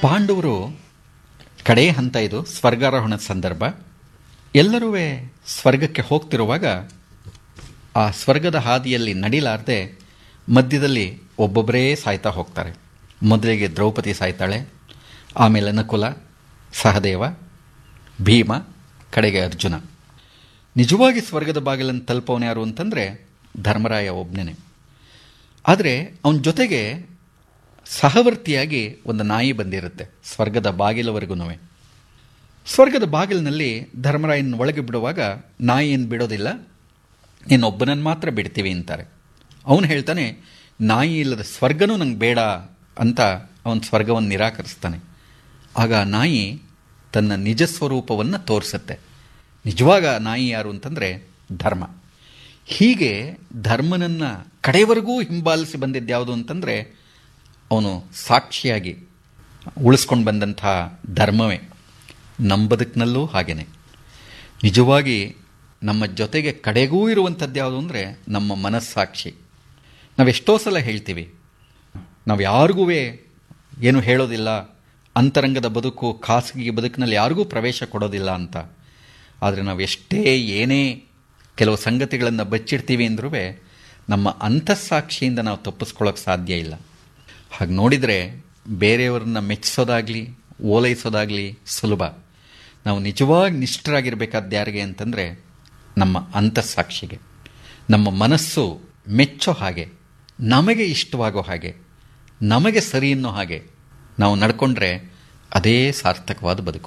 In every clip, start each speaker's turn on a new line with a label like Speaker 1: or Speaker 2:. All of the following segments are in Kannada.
Speaker 1: ಪಾಂಡವರು ಕಡೇ ಹಂತ ಇದು ಸ್ವರ್ಗಾರೋಹಣದ ಸಂದರ್ಭ ಎಲ್ಲರೂ ಸ್ವರ್ಗಕ್ಕೆ ಹೋಗ್ತಿರುವಾಗ ಆ ಸ್ವರ್ಗದ ಹಾದಿಯಲ್ಲಿ ನಡಿಲಾರ್ದೆ ಮಧ್ಯದಲ್ಲಿ ಒಬ್ಬೊಬ್ಬರೇ ಸಾಯ್ತಾ ಹೋಗ್ತಾರೆ ಮೊದಲಿಗೆ ದ್ರೌಪದಿ ಸಾಯ್ತಾಳೆ ಆಮೇಲೆ ನಕುಲ ಸಹದೇವ ಭೀಮ ಕಡೆಗೆ ಅರ್ಜುನ ನಿಜವಾಗಿ ಸ್ವರ್ಗದ ಬಾಗಿಲನ್ನು ತಲುಪವನು ಯಾರು ಅಂತಂದರೆ ಧರ್ಮರಾಯ ಒಬ್ಬನೇ ಆದರೆ ಅವನ ಜೊತೆಗೆ ಸಹವರ್ತಿಯಾಗಿ ಒಂದು ನಾಯಿ ಬಂದಿರುತ್ತೆ ಸ್ವರ್ಗದ ಬಾಗಿಲವರೆಗೂ ಸ್ವರ್ಗದ ಬಾಗಿಲಿನಲ್ಲಿ ಧರ್ಮರಾಯನ ಒಳಗೆ ಬಿಡುವಾಗ ನಾಯಿಯನ್ನು ಬಿಡೋದಿಲ್ಲ ನೀನೊಬ್ಬನನ್ನು ಮಾತ್ರ ಬಿಡ್ತೀವಿ ಅಂತಾರೆ ಅವನು ಹೇಳ್ತಾನೆ ನಾಯಿ ಇಲ್ಲದ ಸ್ವರ್ಗನೂ ನಂಗೆ ಬೇಡ ಅಂತ ಅವನ ಸ್ವರ್ಗವನ್ನು ನಿರಾಕರಿಸ್ತಾನೆ ಆಗ ಆ ನಾಯಿ ತನ್ನ ನಿಜ ಸ್ವರೂಪವನ್ನು ತೋರಿಸುತ್ತೆ ನಿಜವಾಗ ನಾಯಿ ಯಾರು ಅಂತಂದರೆ ಧರ್ಮ ಹೀಗೆ ಧರ್ಮನನ್ನು ಕಡೆಯವರೆಗೂ ಹಿಂಬಾಲಿಸಿ ಬಂದಿದ್ದ್ಯಾವುದು ಅಂತಂದರೆ ಅವನು ಸಾಕ್ಷಿಯಾಗಿ ಉಳಿಸ್ಕೊಂಡು ಬಂದಂಥ ಧರ್ಮವೇ ನಮ್ಮ ಬದುಕಿನಲ್ಲೂ ಹಾಗೇನೆ ನಿಜವಾಗಿ ನಮ್ಮ ಜೊತೆಗೆ ಕಡೆಗೂ ಇರುವಂಥದ್ದು ಯಾವುದು ಅಂದರೆ ನಮ್ಮ ಮನಸ್ಸಾಕ್ಷಿ ನಾವೆಷ್ಟೋ ಸಲ ಹೇಳ್ತೀವಿ ನಾವು ಯಾರಿಗೂ ಏನು ಹೇಳೋದಿಲ್ಲ ಅಂತರಂಗದ ಬದುಕು ಖಾಸಗಿ ಬದುಕಿನಲ್ಲಿ ಯಾರಿಗೂ ಪ್ರವೇಶ ಕೊಡೋದಿಲ್ಲ ಅಂತ ಆದರೆ ನಾವು ಎಷ್ಟೇ ಏನೇ ಕೆಲವು ಸಂಗತಿಗಳನ್ನು ಬಚ್ಚಿಡ್ತೀವಿ ಅಂದ್ರೂ ನಮ್ಮ ಅಂತಃಸಾಕ್ಷಿಯಿಂದ ನಾವು ತಪ್ಪಿಸ್ಕೊಳ್ಳೋಕೆ ಸಾಧ್ಯ ಇಲ್ಲ ಹಾಗೆ ನೋಡಿದರೆ ಬೇರೆಯವ್ರನ್ನ ಮೆಚ್ಚಿಸೋದಾಗಲಿ ಓಲೈಸೋದಾಗಲಿ ಸುಲಭ ನಾವು ನಿಜವಾಗಿ ನಿಷ್ಠರಾಗಿರಬೇಕಾದ ಯಾರಿಗೆ ಅಂತಂದರೆ ನಮ್ಮ ಅಂತಃಸಾಕ್ಷಿಗೆ ನಮ್ಮ ಮನಸ್ಸು ಮೆಚ್ಚೋ ಹಾಗೆ ನಮಗೆ ಇಷ್ಟವಾಗೋ ಹಾಗೆ ನಮಗೆ ಸರಿ ಅನ್ನೋ ಹಾಗೆ ನಾವು ನಡ್ಕೊಂಡ್ರೆ ಅದೇ ಸಾರ್ಥಕವಾದ ಬದುಕು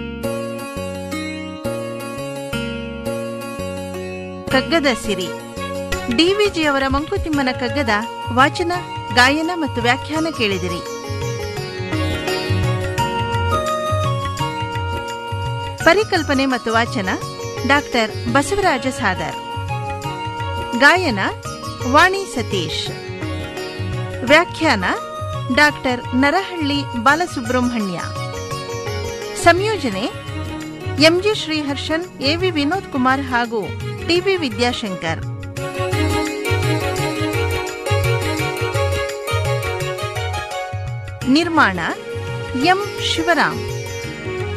Speaker 2: ಕಗ್ಗದ ಸಿರಿ ಡಿವಿಜಿಯವರ ಮಂಕುತಿಮ್ಮನ ಕಗ್ಗದ ವಾಚನ ಗಾಯನ ಮತ್ತು ವ್ಯಾಖ್ಯಾನ ಕೇಳಿದಿರಿ ಪರಿಕಲ್ಪನೆ ಮತ್ತು ವಾಚನ ಡಾಕ್ಟರ್ ಬಸವರಾಜ ಸಾದರ್ ಗಾಯನ ವಾಣಿ ಸತೀಶ್ ವ್ಯಾಖ್ಯಾನ ಡಾಕ್ಟರ್ ನರಹಳ್ಳಿ ಬಾಲಸುಬ್ರಹ್ಮಣ್ಯ ಸಂಯೋಜನೆ ಎಂಜಿ ಶ್ರೀಹರ್ಷನ್ ಎವಿ ವಿನೋದ್ ಕುಮಾರ್ ಹಾಗೂ ಟಿವಿ ವಿದ್ಯಾಶಂಕರ್ ನಿರ್ಮಾಣ ಎಂ ಶಿವರಾಮ್